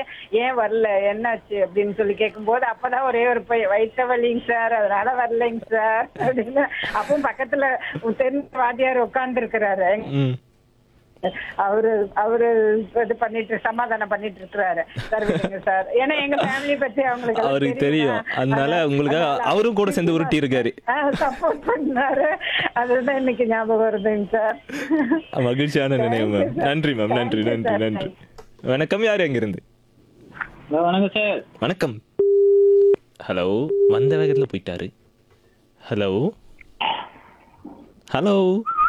ஏன் வரல என்னாச்சு அப்படின்னு சொல்லி கேட்கும்போது அப்பதான் ஒரே ஒரு பையன் வயிற்ற வலிங்க சார் அதனால வரலைங்க சார் அப்படின்னு அப்பவும் பக்கத்துல தெரிஞ்ச வாத்தியார் உட்கார்ந்து இருக்கிறாரு ம் அவரு அவரு இது பண்ணிட்டு சமாதானம் பண்ணிட்டு இருக்கிறாரு சார் விடுங்க சார் ஏன்னா எங்க ஃபேமிலி பத்தி அவங்களுக்கு எல்லாம் அவருக்கு தெரியும் அதனால உங்களுக்காக அவரும் கூட சேர்ந்து உருட்டி இருக்காரு சப்போர்ட் பண்ணாரு அதுதான் இன்னைக்கு ஞாபகம் வருதுங்க சார் மகிழ்ச்சியான நினைவு மேம் நன்றி மேம் நன்றி நன்றி நன்றி வணக்கம் யார் எங்கிருந்து ஹலோ வணக்கம் சார் வணக்கம் ஹலோ வந்த வேகத்தில் போயிட்டாரு ஹலோ ஹலோ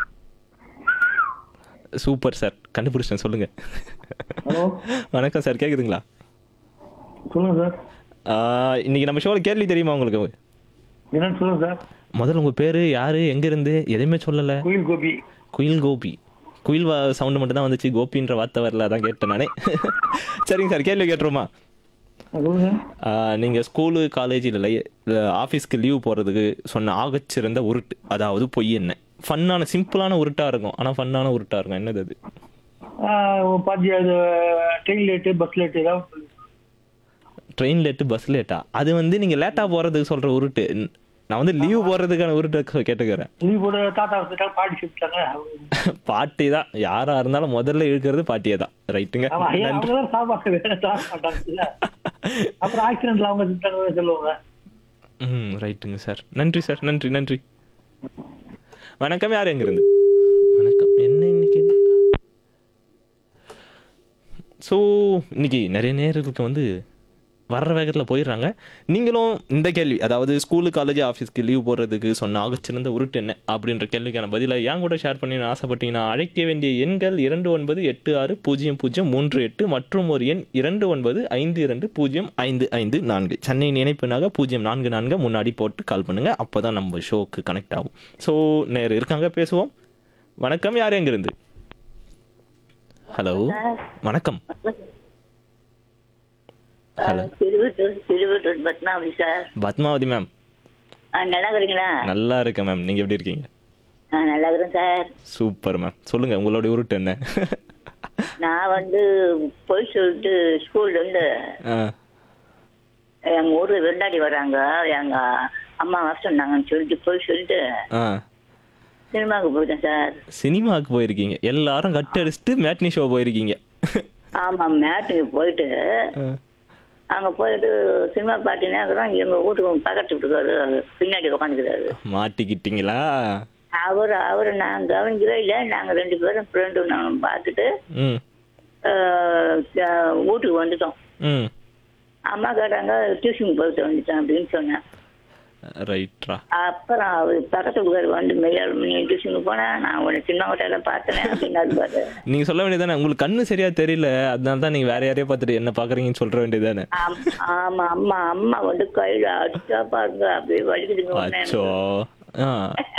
சூப்பர் சார் கண்டுபிடிச்சிட்டேன் சொல்லுங்க ஹலோ வணக்கம் சார் கேக்குதுங்களா சொல்லுங்க சார் ஆஹ், இன்னைக்கு நம்ம ஷோவில் கேள்வி தெரியுமா உங்களுக்கு என்னன்னு சொல்லுங்க சார் முதல்ல உங்க பேரு யாரு எங்க இருந்து எதையுமே சொல்லல குயில் கோபி குயில் கோபி குயில் சவுண்டு மட்டும் தான் வந்துச்சு கோபின்ற வார்த்தை வரல அதான் கேட்டேன் நானே சரிங்க சார் கேள்வி கேட்டுருமா சொல்லுங்க நீங்கள் ஸ்கூலு காலேஜ் இல்லை ஆஃபீஸ்க்கு லீவ் போகிறதுக்கு சொன்ன ஆகச்சிறந்த உருட்டு அதாவது பொய் என்ன ஃபன்னான சிம்பிளான உருட்டாக இருக்கும் ஆனால் ஃபன்னான உருட்டாக இருக்கும் என்னது அது பாத்தி அது ட்ரெயின் லேட்டு பஸ் லேட்டு ஏதாவது ட்ரெயின் லேட்டு பஸ் லேட்டா அது வந்து நீங்கள் லேட்டாக போகிறதுக்கு சொல்கிற உருட்டு நான் வந்து லீவ் போகிறதுக்கான உருட்டை கேட்டுக்கிறேன் லீவ் போட தாத்தா வந்துட்டாங்க பாட்டி செப்டாங்க பாட்டி தான் யாராக இருந்தாலும் முதல்ல இழுக்கிறது பாட்டியே தான் ரைட்டுங்க ஆமா ஐயா நன்றி அவங்க தான் சாப்பாடு வேற சாப்பிட மாட்டாங்க அப்புறம் ஆக்சிடென்ட்ல அவங்க செப்டாங்க சொல்லுவாங்க ம் ரைட்டுங்க சார் நன்றி சார் நன்றி நன்றி வணக்கம் யார் எங்கிருந்து வணக்கம் என்ன இன்னைக்கு ஸோ இன்னைக்கு நிறைய நேர்களுக்கு வந்து வர்ற வேகத்தில் போயிடுறாங்க நீங்களும் இந்த கேள்வி அதாவது ஸ்கூலு காலேஜ் ஆஃபீஸ்க்கு லீவ் போடுறதுக்கு சொன்ன ஆகச்சிறந்த உருட்டு என்ன அப்படின்ற கேள்விக்கான பதிலை என் கூட ஷேர் பண்ணி ஆசைப்பட்டீங்கன்னா அழைக்க வேண்டிய எண்கள் இரண்டு ஒன்பது எட்டு ஆறு பூஜ்ஜியம் பூஜ்ஜியம் மூன்று எட்டு மற்றும் ஒரு எண் இரண்டு ஒன்பது ஐந்து இரண்டு பூஜ்ஜியம் ஐந்து ஐந்து நான்கு சென்னை இணைப்புனாக பூஜ்ஜியம் நான்கு நான்கு முன்னாடி போட்டு கால் பண்ணுங்க அப்போ தான் நம்ம ஷோக்கு கனெக்ட் ஆகும் ஸோ நேர் இருக்காங்க பேசுவோம் வணக்கம் யார் எங்கிருந்து ஹலோ வணக்கம் hello Thiruvattur Thiruvattur Padmavathi sir Padmavathi ma'am ஆ நல்லா இருக்கிறீங்களா நல்லா இருக்கேன் மேம் நீங்கள் எப்படி இருக்கீங்க ஆ நல்லா இருக்கிறேன் சார் சூப்பர் மேம் சொல்லுங்க உங்களுடைய உருட்டு என்ன நான் வந்து போய் சொல்லிட்டு ஸ்கூல்ல இருந்து ஆ, எங்க ஊர்ல விருந்தாடி வராங்க எங்க அம்மா வர சொன்னாங்கன்னு சொல்லிட்டு போய் சொல்லிட்டு ஆ சினிமாவுக்கு போயிட்டேன் சார் சினிமாவுக்கு போயிருக்கீங்க எல்லாரும் கட் அடிச்சுட்டு மேட்னி ஷோ போயிருக்கீங்க ஆமா மேட்டுக்கு போயிட்டு ஆ, அங்க போயிட்டு சினிமா பாட்டினா எங்க வீட்டுக்கு பக்கத்து வீட்டுக்காரு பின்னாடி உட்காந்துக்கிறாரு மாட்டிக்கிட்டீங்களா அவர் அவரை நான் கவனிக்கவே இல்லை நாங்க ரெண்டு பேரும் ஃப்ரெண்டு நாங்கள் பார்த்துட்டு ம் ஆஹ், ஆஹ், வீட்டுக்கு வந்துட்டோம் ம் அம்மா கேட்டாங்க டியூஷன் போயிட்டு வந்துட்டேன் அப்படின்னு சொன்னேன் ரைட்ரா அப்புறம் அவர் பக்கத்து வீட்டுக்கார் வந்து மெய்யாள் நீ டியூஷனுக்கு போனேன் நான் உன்னை சின்ன ஹோட்டலில் பார்த்தேன் அப்படின்னு பாரு நீங்க சொல்ல வேண்டியதானே உங்களுக்கு கண்ணு சரியா தெரியல அதனால தான் நீங்க வேற யாரையோ பார்த்துட்டு என்ன பாக்குறீங்கன்னு சொல்ற வேண்டியதானே ஆம், ஆமா அம்மா அம்மா வந்து கையில அடிச்சா பாருங்க அப்படியே வலிக்குதுங்க உடனே அச்சோ ஆ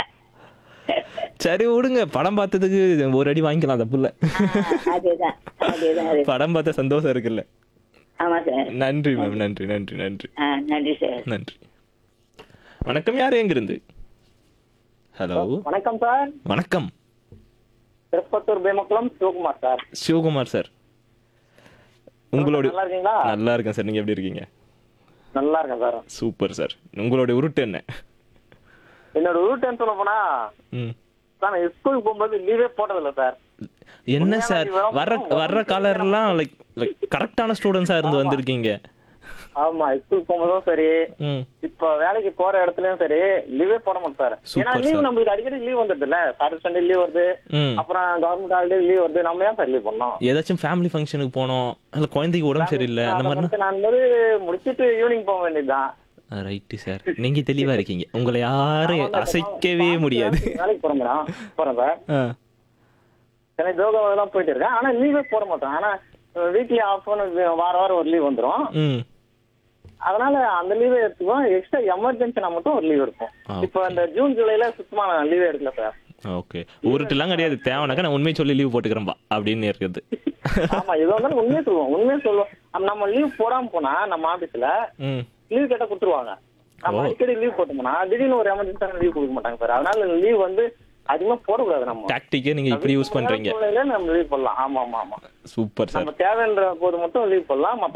சரி விடுங்க படம் பார்த்ததுக்கு ஒரு அடி வாங்கிக்கலாம் தப்பு இல்ல ஆ, அதேதான் அதேதான் அதே படம் பார்த்த சந்தோஷம் இருக்குல்ல ஆமா சார் நன்றி மேம் நன்றி நன்றி நன்றி ஆ நன்றி சார் நன்றி வணக்கம் யார் எங்கிருந்து ஹலோ வணக்கம் சார் வணக்கம் திருப்பத்தூர் பேமக்குளம் சிவகுமார் சார் சிவகுமார் சார் உங்களுடைய நல்லா இருக்கீங்களா நல்லா இருக்கேன் சார் நீங்க எப்படி இருக்கீங்க நல்லா இருக்கேன் சார் சூப்பர் சார் உங்களுடைய உருட்டு என்ன என்னோட ரூட் சொல்ல போனா ம் சார் நான் ஸ்கூலுக்கு போகும்போது லீவே போட்டதில்லை சார் என்ன சார் வர்ற வர்ற காலர்லாம் லைக் லைக் கரெக்டான ஸ்டூடெண்ட்ஸா இருந்து வந்திருக்கீங்க ஆமா ஸ்கூல் போகும்போதும் சரி ம் இப்ப வேலைக்கு போற இடத்துலயும் சரி லீவே போட மாட்டேன் சார் Super, ஏன்னா லீவ் sir. நம்மளுக்கு அடிக்கடி லீவ் வந்துடுது இல்ல சாட்டர்டே சண்டே லீவ் வருது ம் அப்புறம் கவர்மெண்ட் ஹாலிடே லீவ் வருது நம்ம ஏன் சார் லீவ் பண்ணோம் ஏதாச்சும் ஃபேமிலி ஃபங்க்ஷனுக்கு போனோம் இல்ல குழந்தைக்கு உடம்பு சரியில்லை அந்த மாதிரினா நான் வந்து முடிச்சிட்டு ஈவினிங் போக வேண்டியதுதான் ரைட்டு சார் நீங்க தெளிவா இருக்கீங்க உங்களை யாரும் அசைக்கவே முடியாது வேலைக்கு போறேன் மேடம் போறேன் சார் ஆ, சென்னை ஜோகாவை தான் போயிட்டு இருக்கேன் ஆனா லீவே போட மாட்டேன் ஆனா வீக்லி ஆஃப் வார வாரம் ஒரு லீவ் வந்துரும் ம் அதனால அந்த லீவே எடுத்துக்குவோம் எக்ஸ்ட்ரா எமர்ஜென்சினா மட்டும் ஒரு லீவ் இருக்கும் ஆ, இப்போ இந்த ஜூன் ஜூலைல சுத்தமா நான் லீவே எடுக்கல சார் ஓகே உருட்டுலாம் கிடையாது தேவைனாக்கா நான் உண்மையை சொல்லி லீவ் போட்டுக்கிறேன்பா அப்படின்னு இருக்குது ஆமா இது வந்து உண்மையை சொல்லுவோம் உண்மையை சொல்லுவோம் அப்ப நம்ம லீவ் போடாம போனா நம்ம ஆபீஸ்ல ம் லீவ் கேட்டா கொடுத்துருவாங்க நம்ம ஓ. அடிக்கடி லீவ் போட்டோம்னா திடீர்னு ஒரு எமர்ஜென்சியான லீவ் கொடுக்க மாட்டாங்க சார் அதனால லீவ் வந்து அதிகமா போடக்கூடாது நம்ம டாக்டிக்கே நீங்க இப்படி யூஸ் பண்றீங்க சூழ்நிலையில நம்ம லீவ் போடலாம் ஆமா ஆமா ஆமா சூப்பர் சார் நம்ம தேவைன்ற போது மட்டும் லீவ் போடலாம் மத்த